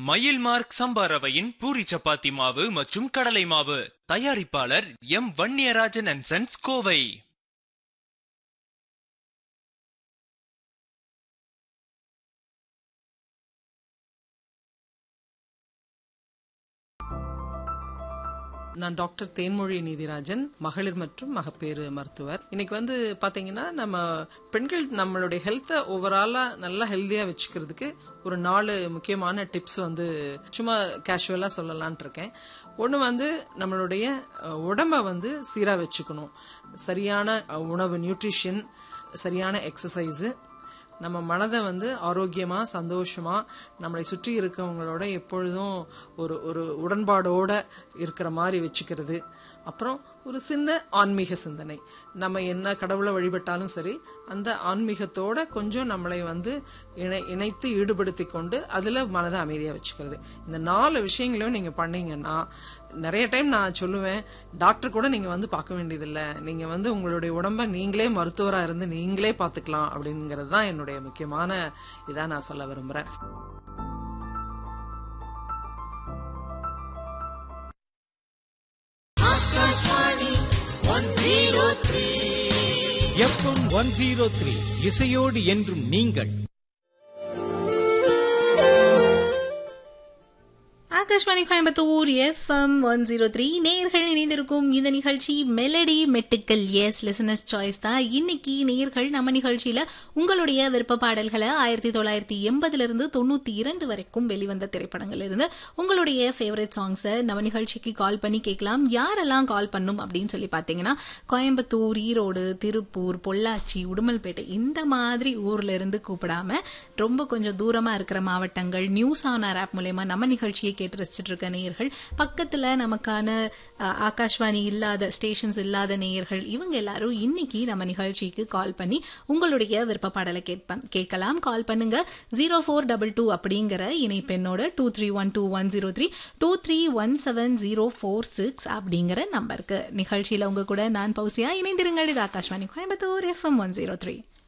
மயில் மார்க் சம்பா ரவையின் பூரி சப்பாத்தி மாவு மற்றும் கடலை மாவு தயாரிப்பாளர் M Vanniyarajan and sons Kovai நான் டாக்டர் தேன்மொழி நீதிராஜன் மகளிர் மற்றும் மகப்பேறு மருத்துவர் இன்னைக்கு வந்து பாத்தீங்கன்னா நம்ம பெண்கள் நம்மளுடைய ஹெல்த்தை ஓவராலா நல்லா ஹெல்தியா வச்சுக்கிறதுக்கு ஒரு நாலு முக்கியமான டிப்ஸ் வந்து சும்மா கேஷுவலா சொல்லலான் இருக்கேன் ஒன்று வந்து நம்மளுடைய அஹ், உடம்ப வந்து சீரா வச்சுக்கணும் சரியான அஹ், உணவு நியூட்ரிஷன் சரியான எக்ஸசைஸு நம்ம மனதை வந்து ஆரோக்கியமா சந்தோஷமா நம்மளை சுற்றி இருக்கவங்களோட எப்பொழுதும் ஒரு ஒரு உடன்பாடோட இருக்கிற மாதிரி வச்சுக்கிறது அப்புறம் ஒரு சின்ன ஆன்மீக சிந்தனை நம்ம என்ன கடவுளை வழிபட்டாலும் சரி அந்த ஆன்மீகத்தோட கொஞ்சம் நம்மளை வந்து இணை இணைத்து ஈடுபடுத்தி கொண்டு அதுல மனதை அமைதியா வச்சுக்கிறது இந்த நாலு விஷயங்களையும் நீங்க பண்ணீங்கன்னா நிறைய டைம் நான் சொல்லுவேன் டாக்டர் கூட நீங்க வந்து பார்க்க வேண்டியதில்லை நீங்க வந்து உங்களுடைய உடம்ப நீங்களே மருத்துவரா இருந்து நீங்களே பார்த்துக்கலாம் அப்படிங்கிறது தான் என்னுடைய முக்கியமான இதா நான் சொல்ல விரும்புறேன் எஃப்எம் ஒன் ஜீரோ த்ரீ இசையோடு என்றும் நீங்கள் Akashvani Coimbatore FM one zero three நேர்கள் இணைந்திருக்கும் இந்த நிகழ்ச்சி மெலடி மெட்டுக்கல் எஸ் லிசனர்ஸ் சாய்ஸ் தான் இன்னைக்கு நேர்கள் நம்ம நிகழ்ச்சியில உங்களுடைய விருப்ப பாடல்களை ஆயிரத்தி தொள்ளாயிரத்தி எண்பதுல இருந்து தொண்ணூத்தி இரண்டு வரைக்கும் வெளிவந்த திரைப்படங்கள் இருந்து உங்களுடைய ஃபேவரட் சாங்ஸை நம்ம நிகழ்ச்சிக்கு கால் பண்ணி கேட்கலாம் யாரெல்லாம் கால் பண்ணும் அப்படின்னு சொல்லி பார்த்தீங்கன்னா கோயம்புத்தூர் ஈரோடு திருப்பூர் பொள்ளாச்சி உடுமல்பேட்டை இந்த மாதிரி ஊர்ல இருந்து கூப்பிடாம ரொம்ப கொஞ்சம் தூரமா இருக்கிற மாவட்டங்கள் நியூஸ் ஆன் ஆர் ஆப் மூலயமா நம்ம நிகழ்ச்சியை கேட்டு ரசிச்சுட்டு இருக்க நேயர்கள் பக்கத்துல நமக்கான அஹ், ஆகாஷ்வாணி இல்லாத ஸ்டேஷன்ஸ் இல்லாத நேயர்கள் இவங்க எல்லாரும் இன்னைக்கு நம்ம நிகழ்ச்சிக்கு கால் பண்ணி உங்களுடைய விருப்ப பாடலை கேட்ப- கேட்கலாம் கால் பண்ணுங்க ஜீரோ ஃபோர் டபுள் டூ அப்படிங்கிற இணைப்பெண்ணோட two three one two one zero three two three one seven zero four six அப்படிங்கிற நம்பருக்கு நிகழ்ச்சியில உங்க கூட நான் பௌசியா இணைந்திருங்கள் இது Akashvani Coimbatore FM one zero three